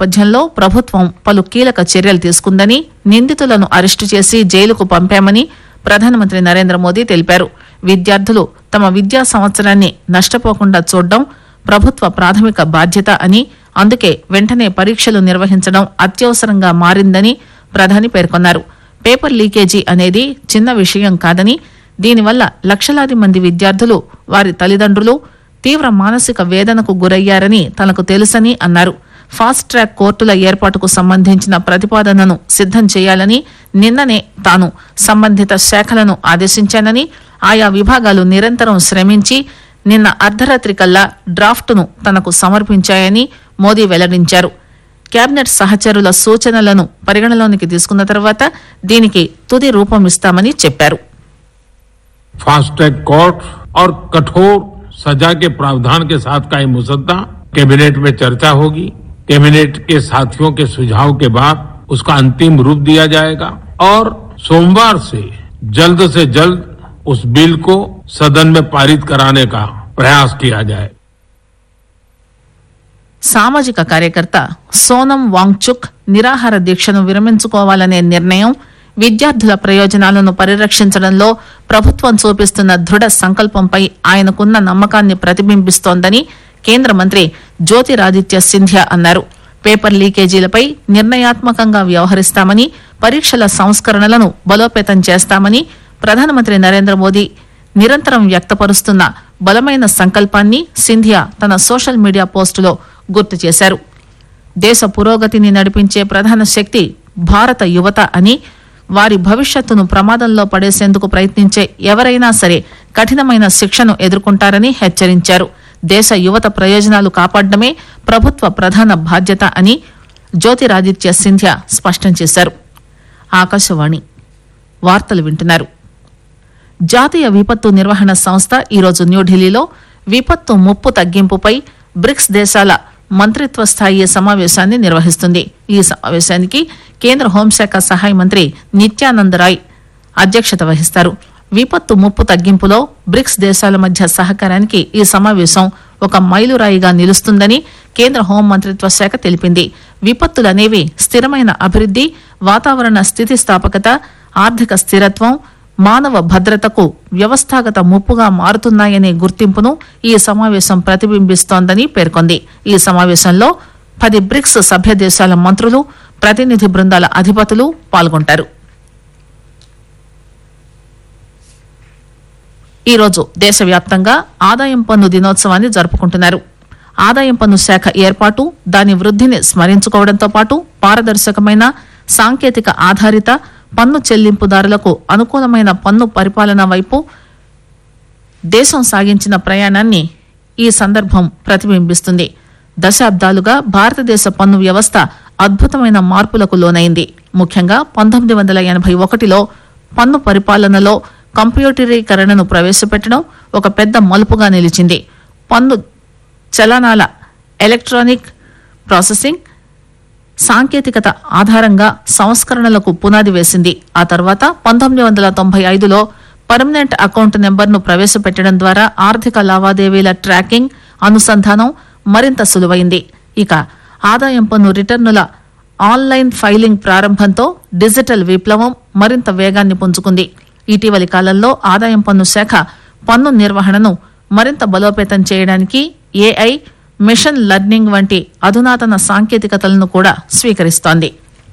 నేపథ్యంలో ప్రభుత్వం పలు కీలక చర్యలు తీసుకుందని నిందితులను అరెస్టు చేసి జైలుకు పంపామని ప్రధానమంత్రి నరేంద్ర మోదీ తెలిపారు విద్యార్థులు తమ విద్యా సంవత్సరాన్ని నష్టపోకుండా చూడడం ప్రభుత్వ ప్రాథమిక బాధ్యత అని అందుకే వెంటనే పరీక్షలు నిర్వహించడం అత్యవసరంగా మారిందని ప్రధాని పేర్కొన్నారు పేపర్ లీకేజీ అనేది చిన్న విషయం కాదని దీనివల్ల లక్షలాది మంది విద్యార్థులు వారి తల్లిదండ్రులు తీవ్ర మానసిక వేదనకు గురయ్యారని తనకు తెలుసని అన్నారు ఫాస్ట్ ట్రాక్ కోర్టుల ఏర్పాటుకు సంబంధించిన ప్రతిపాదనను సిద్దం చేయాలని నిన్ననే తాను సంబంధిత శాఖలను ఆదేశించానని ఆయా విభాగాలు నిరంతరం శ్రమించి నిన్న అర్ధరాత్రి కల్లా డ్రాఫ్టును తనకు సమర్పించాయని మోదీ వెల్లడించారు కేబినెట్ సహచరుల సూచనలను పరిగణలోనికి తీసుకున్న తర్వాత దీనికి తుది రూపం ఇస్తామని చెప్పారు फास्ट ट्रैक कोर्ट और कठोर सजा के प्रावधान के साथ का ये मुसद्दा कैबिनेट में चर्चा होगी कैबिनेट के साथियों के सुझाव के बाद उसका अंतिम रूप दिया जाएगा और सोमवार से जल्द से जल्द उस बिल को सदन में पारित कराने का प्रयास किया जाए సామాజిక కార్యకర్త సోనం వాంగ్చుక్ నిరాహార దీక్షను విరమించుకోవాలనే నిర్ణయం విద్యార్థుల ప్రయోజనాలను పరిరక్షించడంలో ప్రభుత్వం చూపిస్తున్న దృఢ సంకల్పంపై ఆయనకున్న నమ్మకాన్ని ప్రతిబింబిస్తోందని కేంద్ర మంత్రి జ్యోతిరాదిత్య సింధ్యా అన్నారు పేపర్ లీకేజీలపై నిర్ణయాత్మకంగా వ్యవహరిస్తామని పరీక్షల సంస్కరణలను బలోపేతం చేస్తామని ప్రధానమంత్రి నరేంద్ర మోదీ నిరంతరం వ్యక్తపరుస్తున్న బలమైన సంకల్పాన్ని సింధియా తన సోషల్ మీడియా పోస్టులో గుర్తు చేశారు దేశ పురోగతిని నడిపించే ప్రధాన శక్తి భారత యువత అని వారి భవిష్యత్తును ప్రమాదంలో పడేసేందుకు ప్రయత్నించే ఎవరైనా సరే కఠినమైన శిక్షను ఎదుర్కొంటారని హెచ్చరించారు దేశ యువత ప్రయోజనాలు కాపాడడమే ప్రభుత్వ ప్రధాన బాధ్యత అని జ్యోతిరాదిత్య సింధ్యా స్పష్టం చేశారు ఆకాశవాణి వార్తలు వింటున్నారు జాతీయ విపత్తు నిర్వహణ సంస్థ ఈరోజు న్యూఢిల్లీలో విపత్తు ముప్పు తగ్గింపుపై బ్రిక్స్ దేశాల మంత్రిత్వ స్థాయి సమావేశాన్ని నిర్వహిస్తుంది ఈ సమావేశానికి కేంద్ర హోంశాఖ సహాయ మంత్రి నిత్యానంద్ రాయ్ అధ్యక్షత వహిస్తారు విపత్తు ముప్పు తగ్గింపులో బ్రిక్స్ దేశాల మధ్య సహకారానికి ఈ సమావేశం ఒక మైలురాయిగా నిలుస్తుందని కేంద్ర హోం మంత్రిత్వ శాఖ తెలిపింది విపత్తులనేవి స్థిరమైన అభివృద్ది వాతావరణ స్థితిస్థాపకత ఆర్థిక స్థిరత్వం మానవ భద్రతకు వ్యవస్థాగత ముప్పుగా మారుతున్నాయనే గుర్తింపును ఈ సమావేశం ప్రతిబింబిస్తోందని పేర్కొంది ఈ సమావేశంలో పది బ్రిక్స్ సభ్య దేశాల మంత్రులు ప్రతినిధి బృందాల అధిపతులు పాల్గొంటారు ఈ రోజు దేశవ్యాప్తంగా ఆదాయం పన్ను దినోత్సవాన్ని జరుపుకుంటున్నారు ఆదాయం పన్ను శాఖ ఏర్పాటు దాని వృద్ధిని స్మరించుకోవడంతో పాటు పారదర్శకమైన సాంకేతిక ఆధారిత పన్ను చెల్లింపుదారులకు అనుకూలమైన పన్ను పరిపాలన వైపు దేశం సాగించిన ప్రయాణాన్ని ఈ సందర్భం ప్రతిబింబిస్తుంది దశాబ్దాలుగా భారతదేశ పన్ను వ్యవస్థ అద్భుతమైన మార్పులకు లోనైంది ముఖ్యంగా పంతొమ్మిది వందల ఎనభై ఒకటిలో పన్ను పరిపాలనలో కంప్యూటరీకరణను ప్రవేశపెట్టడం ఒక పెద్ద మలుపుగా నిలిచింది పన్ను చలనాల ఎలక్ట్రానిక్ ప్రాసెసింగ్ సాంకేతికత ఆధారంగా సంస్కరణలకు పునాది వేసింది ఆ తర్వాత పంతొమ్మిది వందల తొంభై ఐదులో పర్మనెంట్ అకౌంట్ నెంబర్ను ప్రవేశపెట్టడం ద్వారా ఆర్థిక లావాదేవీల ట్రాకింగ్ అనుసంధానం మరింత సులువైంది ఇక ఆదాయం పన్ను రిటర్నుల ఆన్లైన్ ఫైలింగ్ ప్రారంభంతో డిజిటల్ విప్లవం మరింత వేగాన్ని పుంజుకుంది ఇటీవలి కాలంలో ఆదాయం పన్ను శాఖ పన్ను నిర్వహణను మరింత బలోపేతం చేయడానికి ఏఐ మిషన్ లెర్నింగ్ వంటి అధునాతన సాంకేతికతలను కూడా స్వీకరిస్తోంది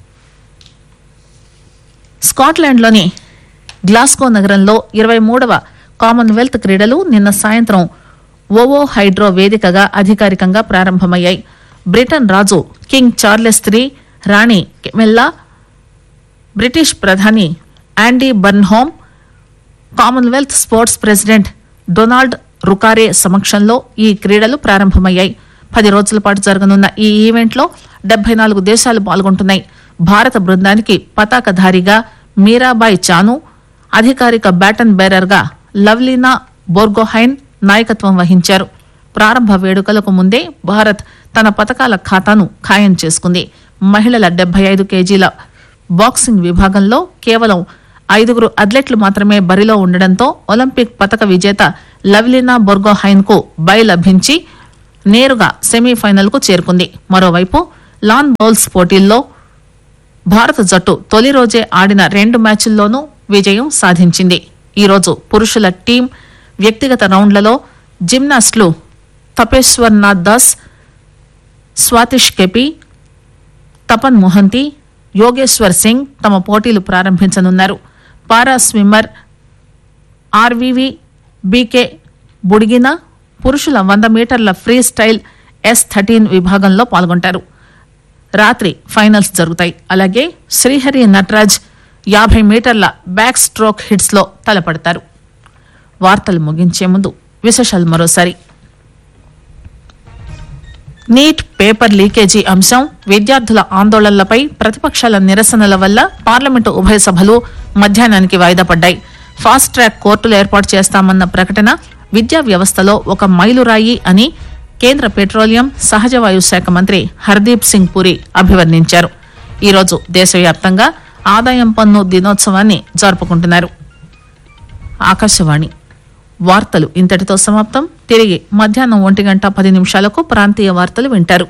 స్కాట్లాండ్లోని గ్లాస్గో నగరంలో ఇరవై మూడవ కామన్వెల్త్ క్రీడలు నిన్న సాయంత్రం ఓవో హైడ్రో వేదికగా అధికారికంగా ప్రారంభమయ్యాయి బ్రిటన్ రాజు కింగ్ చార్లెస్ త్రీ రాణి కెమెల్లా బ్రిటిష్ ప్రధాని Andy Burnham Commonwealth sports president Donald Rukare సమక్షంలో ఈ క్రీడలు ప్రారంభమయ్యాయి పది రోజుల పాటు జరగనున్న ఈ ఈవెంట్లో డెబ్బై నాలుగు దేశాలు పాల్గొంటున్నాయి భారత బృందానికి పతాకధారిగా మీరాబాయ్ చాను అధికారిక బ్యాటన్ బేరర్గా లవ్లీనా బోర్గోహైన్ నాయకత్వం వహించారు ప్రారంభ వేడుకలకు ముందే భారత్ తన పథకాల ఖాతాను ఖాయం చేసుకుంది మహిళల డెబ్బై ఐదు కేజీల బాక్సింగ్ విభాగంలో కేవలం ఐదుగురు అథ్లెట్లు మాత్రమే బరిలో ఉండడంతో ఒలింపిక్ పతక విజేత లవ్లీనా బొర్గోహైన్ కు బై లభించి నేరుగా సెమీఫైనల్ కు చేరుకుంది మరోవైపు లాన్ బౌల్స్ పోటీల్లో భారత జట్టు తొలి రోజే ఆడిన రెండు మ్యాచ్ల్లోనూ విజయం సాధించింది ఈరోజు పురుషుల టీం వ్యక్తిగత రౌండ్లలో జిమ్నాస్టులు తపేశ్వర్నాథ్ దాస్ స్వాతిష్ కెపి తపన్ మొహంతి యోగేశ్వర్ సింగ్ తమ పోటీలు ప్రారంభించనున్నారు పారా స్విమ్మర్ ఆర్వీవి బీకే బుడిగిన పురుషుల వంద మీటర్ల ఫ్రీ స్టైల్ ఎస్ థర్టీన్ విభాగంలో పాల్గొంటారు రాత్రి ఫైనల్స్ జరుగుతాయి అలాగే శ్రీహరి నటరాజ్ యాభై మీటర్ల బ్యాక్ స్ట్రోక్ హిట్స్ లో తలపడతారు వార్తలు ముగించే ముందు విశేషాలు మరోసారి నీట్ పేపర్ లీకేజీ అంశం విద్యార్థుల ఆందోళనలపై ప్రతిపక్షాల నిరసనల వల్ల పార్లమెంటు ఉభయ సభలు మధ్యాహ్నానికి వాయిదా పడ్డాయి ఫాస్ట్ ట్రాక్ కోర్టులు ఏర్పాటు చేస్తామన్న ప్రకటన విద్యా వ్యవస్థలో ఒక మైలురాయి అని కేంద్ర పెట్రోలియం సహజ వాయు శాఖ మంత్రి హర్దీప్ సింగ్ పురి అభివర్ణించారు ఈరోజు దేశవ్యాప్తంగా ఆదాయం పన్ను దినోత్సవాన్ని జరుపుకుంటున్నారు ఆకాశవాణి వార్తలు ఇంతటితో సమాప్తం తిరిగి మధ్యాహ్నం ఒంటి గంట పది నిమిషాలకు ప్రాంతీయ వార్తలు వింటారు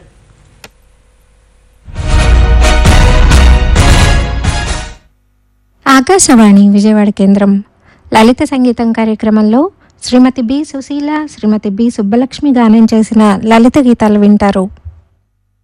ఆకాశవాణి విజయవాడ కేంద్రం లలిత సంగీతం కార్యక్రమంలో శ్రీమతి బి సుశీల శ్రీమతి బి సుబ్బలక్ష్మి గానం చేసిన లలిత గీతాలు వింటారు